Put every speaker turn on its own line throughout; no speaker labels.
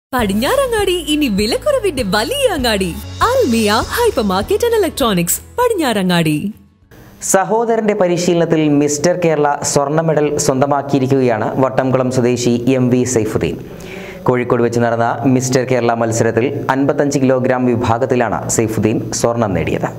പടിഞ്ഞാറങ്ങാടി ഇനി വിലക്കുറവിന്റെ വലിയ അങ്ങാടി Almiya hyper market and electronics Padinjarangadi
സഹോദരന്റെ പരിശീലനത്തിൽ മിസ്റ്റർ കേരള സ്വർണ്ണ മെഡൽ സ്വന്തമാക്കിയിരിക്കുകയാണ് വട്ടംകുളം സ്വദേശി എം വി സൈഫുദ്ദീൻ കോഴിക്കോട് വെച്ച് നടന്ന മിസ്റ്റർ കേരള മത്സരത്തിൽ അൻപത്തഞ്ച് കിലോഗ്രാം വിഭാഗത്തിലാണ് സൈഫുദ്ദീൻ സ്വർണം നേടിയത്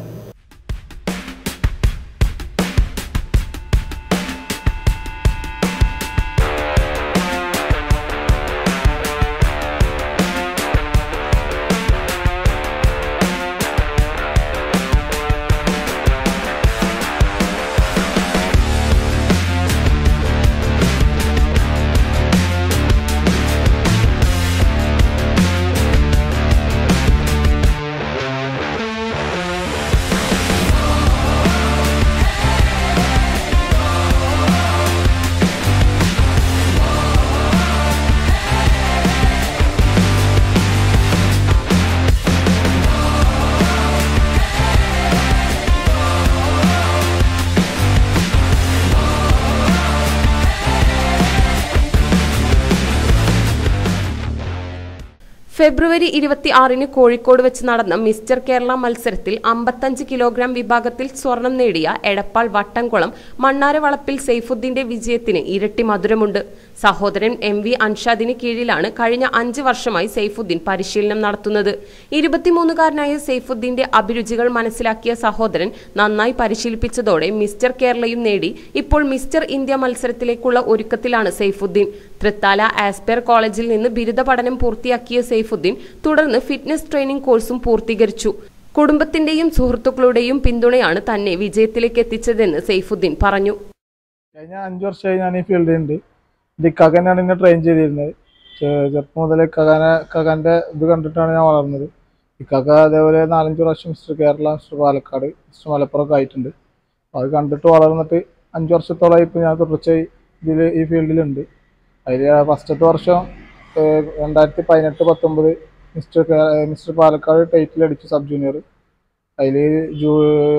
ഫെബ്രുവരി ഇരുപത്തി ആറിന് കോഴിക്കോട് വെച്ച് നടന്ന മിസ്റ്റർ കേരള മത്സരത്തിൽ അമ്പത്തഞ്ച് കിലോഗ്രാം വിഭാഗത്തിൽ സ്വർണം നേടിയ എടപ്പാൾ വട്ടംകുളം മണ്ണാരവളപ്പിൽ സെയ്ഫുദ്ദീന്റെ വിജയത്തിന് ഇരട്ടി മധുരമുണ്ട് സഹോദരൻ എം വി അൻഷാദിന് കീഴിലാണ് കഴിഞ്ഞ അഞ്ച് വർഷമായി സെയ്ഫുദ്ദീൻ പരിശീലനം നടത്തുന്നത് ഇരുപത്തിമൂന്നുകാരനായ സെയ്ഫുദ്ദീന്റെ അഭിരുചികൾ മനസ്സിലാക്കിയ സഹോദരൻ നന്നായി പരിശീലിപ്പിച്ചതോടെ മിസ്റ്റർ കേരളയും നേടി ഇപ്പോൾ മിസ്റ്റർ ഇന്ത്യ മത്സരത്തിലേക്കുള്ള ഒരുക്കത്തിലാണ് സെയ്ഫുദ്ദീൻ തൃത്താല ആസ്പെയർ കോളേജിൽ നിന്ന് ബിരുദ പഠനം പൂർത്തിയാക്കിയ സെയ്ഫുദ്ദീൻ തുടർന്ന് ഫിറ്റ്നസ് ട്രെയിനിംഗ് കോഴ്സും പൂർത്തീകരിച്ചു കുടുംബത്തിന്റെയും സുഹൃത്തുക്കളുടെയും പിന്തുണയാണ് തന്നെ വിജയത്തിലേക്ക് എത്തിച്ചതെന്ന് സെയ്ഫുദ്ദീൻ പറഞ്ഞു
കഴിഞ്ഞ അഞ്ച് വർഷമായി ഞാൻ ഈ ഫീൽഡിൽ ഉണ്ട് ഇത് ഇക്കാക്കനാണ് എന്നെ ട്രെയിൻ ചെയ്തിരുന്നത് ചെ- ചെറുപ്പം മുതലേ ഇക്കാക്കാനെ ഇക്കാക്കാൻ്റെ ഇത് കണ്ടിട്ടാണ് ഞാൻ വളർന്നത് ഇക്കാക്ക അതേപോലെ നാലഞ്ച് പ്രാവശ്യം mister Kerala mister Palakkad mister Malappuram ഒക്കെ ആയിട്ടുണ്ട് അത് കണ്ടിട്ട് വളർന്നിട്ട് അഞ്ച് വർഷത്തോളമായി ഇപ്പോൾ ഞാൻ തുടർച്ചയായി ഇതിൽ ഈ ഫീൽഡിലുണ്ട് അതിൽ ഫസ്റ്റത്തെ വർഷം ഏഹ്, രണ്ടായിരത്തി പതിനെട്ട് പത്തൊമ്പത് മിസ്റ്റർ കേ- മിസ്റ്റർ പാലക്കാട് ടൈറ്റിൽ അടിച്ചു സബ് ജൂനിയർ അതിൽ ജൂ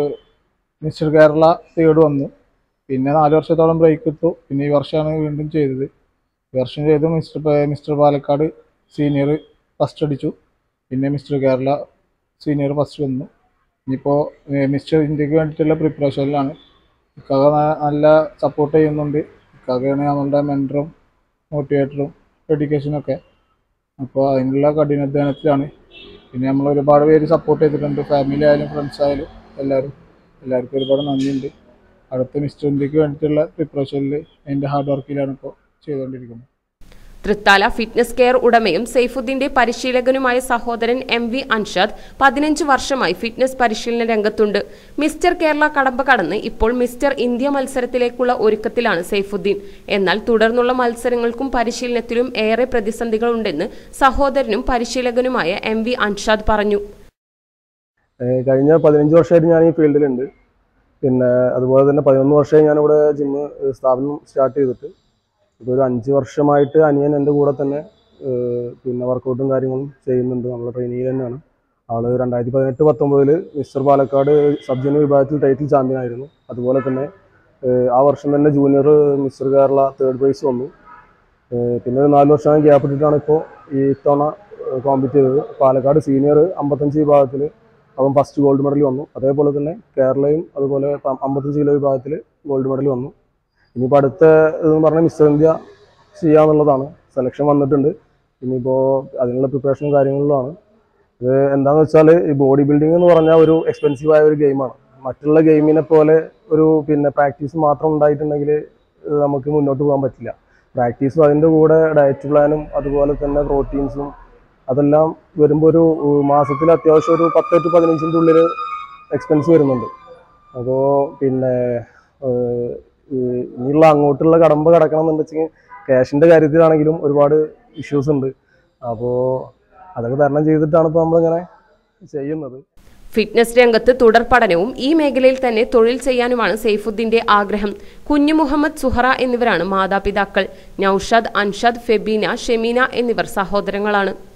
മിസ്റ്റർ കേരള തേർഡ് വന്നു പിന്നെ നാല് വർഷത്തോളം ബ്രേക്ക് എടുത്തു പിന്നെ ഈ വർഷമാണ് വീണ്ടും ചെയ്തത് ഈ വർഷം ചെയ്തു മിസ്റ്റർ പ- മിസ്റ്റർ പാലക്കാട് സീനിയർ ഫസ്റ്റ് അടിച്ചു പിന്നെ മിസ്റ്റർ കേരള സീനിയർ ഫസ്റ്റ് വന്നു ഇനിയിപ്പോൾ മിസ്റ്റർ ഇന്ത്യക്ക് വേണ്ടിയിട്ടുള്ള പ്രിപ്പറേഷനിലാണ് ഇക്കാക ന- നല്ല സപ്പോർട്ട് ചെയ്യുന്നുണ്ട് ഇക്കാകയാണ് നമ്മളുടെ മെൻറ്ററും മോട്ടിവേറ്ററും ഡെഡിക്കേഷനൊക്കെ അപ്പോൾ അതിനുള്ള കഠിനാധ്വാനത്തിലാണ് പിന്നെ നമ്മൾ ഒരുപാട് പേര് സപ്പോർട്ട് ചെയ്തിട്ടുണ്ട് ഫാമിലി ആയാലും ഫ്രണ്ട്സ് ആയാലും എല്ലാവരും എല്ലാവർക്കും ഒരുപാട് നന്ദിയുണ്ട് അടുത്ത മിസ്റ്റർ ഇന്ത്യക്ക് വേണ്ടിയിട്ടുള്ള പ്രിപ്പറേഷനിൽ എൻ്റെ ഹാർഡ് വർക്കിലാണ് ഇപ്പോൾ ചെയ്തുകൊണ്ടിരിക്കുന്നത്
തൃത്താല ഫിറ്റ്നസ് കെയർ ഉടമയും സെയ്ഫുദ്ദീന്റെ പരിശീലകനുമായ സഹോദരൻ എം വി അൻഷാദ് പതിനഞ്ച് വർഷമായി ഫിറ്റ്നസ് പരിശീലന രംഗത്തുണ്ട് മിസ്റ്റർ കേരള കടമ്പ കടന്ന് ഇപ്പോൾ മിസ്റ്റർ ഇന്ത്യ മത്സരത്തിലേക്കുള്ള ഒരുക്കത്തിലാണ് സെയ്ഫുദ്ദീൻ എന്നാൽ തുടർന്നുള്ള മത്സരങ്ങൾക്കും പരിശീലനത്തിലും ഏറെ പ്രതിസന്ധികളുണ്ടെന്ന് സഹോദരനും പരിശീലകനുമായ എം വി അൻഷാദ് പറഞ്ഞു
ഏഹ് കഴിഞ്ഞ പതിനഞ്ച് വർഷമായിട്ട് ഞാൻ ഈ ഫീൽഡിലുണ്ട് പിന്നെ അതുപോലെ തന്നെ പതിനൊന്ന് വർഷമായി ഞാനിവിടെ ജിമ്മ് സ്ഥാപനം സ്റ്റാർട്ട് ചെയ്തിട്ട് ഇപ്പോൾ ഒരു അഞ്ച് വർഷമായിട്ട് അനിയൻ എൻ്റെ കൂടെ തന്നെ ഏഹ് പിന്നെ വർക്കൗട്ടും കാര്യങ്ങളും ചെയ്യുന്നുണ്ട് നമ്മുടെ ട്രെയിനിങ്ങിൽ തന്നെയാണ് ആൾ രണ്ടായിരത്തി പതിനെട്ട് പത്തൊമ്പതിൽ മിസ്റ്റർ പാലക്കാട് സബ് ജൂനിയർ വിഭാഗത്തിൽ ടൈറ്റിൽ ചാമ്പ്യൻ ആയിരുന്നു അതുപോലെ തന്നെ ഏഹ് ആ വർഷം തന്നെ junior mister Kerala third prize വന്നു ഏഹ് പിന്നെ ഒരു നാല് വർഷം ഗ്യാപ്പ് ഇട്ടിട്ടാണ് ഇപ്പോൾ ഈ ഇത്തവണ കോമ്പീറ്റ് ചെയ്തത് പാലക്കാട് സീനിയർ അമ്പത്തഞ്ച് വിഭാഗത്തിൽ അവൻ ഫസ്റ്റ് ഗോൾഡ് മെഡൽ വന്നു അതേപോലെ തന്നെ കേരളയും അതുപോലെ പ- അമ്പത്തഞ്ച് കിലോ വിഭാഗത്തിൽ ഗോൾഡ് മെഡൽ വന്നു ഇനിയിപ്പോൾ അടുത്ത ഇതെന്ന് പറഞ്ഞാൽ മിസ്റ്റർ ഇന്ത്യ ചെയ്യാന്നുള്ളതാണ് സെലക്ഷൻ വന്നിട്ടുണ്ട് ഇനിയിപ്പോൾ അതിനുള്ള പ്രിപ്പറേഷനും കാര്യങ്ങളിലുമാണ് ഇത് എന്താണെന്ന് വെച്ചാൽ ഈ ബോഡി ബിൽഡിംഗ് എന്ന് പറഞ്ഞാൽ ഒരു എക്സ്പെൻസീവ് ആയ ഒരു ഗെയിമാണ് മറ്റുള്ള ഗെയിമിനെ പോലെ ഒരു പിന്നെ പ്രാക്ടീസ് മാത്രം ഉണ്ടായിട്ടുണ്ടെങ്കിൽ ഇത് നമുക്ക് മുന്നോട്ട് പോകാൻ പറ്റില്ല പ്രാക്ടീസും അതിൻ്റെ കൂടെ ഡയറ്റ് പ്ലാനും അതുപോലെ തന്നെ പ്രോട്ടീൻസും അതെല്ലാം വരുമ്പോൾ ഒരു മാസത്തിൽ അത്യാവശ്യം ഒരു പത്ത് ടു പതിനഞ്ചിൻ്റെ ഉള്ളിൽ എക്സ്പെൻസ് വരുന്നുണ്ട് അപ്പോൾ പിന്നെ ഏഹ്, ഈ ഇനിയുള്ള അങ്ങോട്ടുള്ള കടമ്പ കടക്കണം എന്നുണ്ടെങ്കിൽ ക്യാഷിൻ്റെ കാര്യത്തിലാണെങ്കിലും ഒരുപാട് ഇഷ്യൂസ് ഉണ്ട് അപ്പോൾ അതൊക്കെ തരണം ചെയ്തിട്ടാണ് ഇപ്പോൾ നമ്മളിങ്ങനെ ചെയ്യുന്നത്
ഫിറ്റ്നസ് രംഗത്ത് തുടർ പഠനവും ഈ മേഖലയിൽ തന്നെ തൊഴിൽ ചെയ്യാനുമാണ് സെയ്ഫുദ്ദീന്റെ ആഗ്രഹം കുഞ്ഞു മുഹമ്മദ് സുഹറ എന്നിവരാണ് മാതാപിതാക്കൾ നൌഷാദ് അൻഷാദ് ഫെബീന ഷെമീന എന്നിവർ സഹോദരങ്ങളാണ്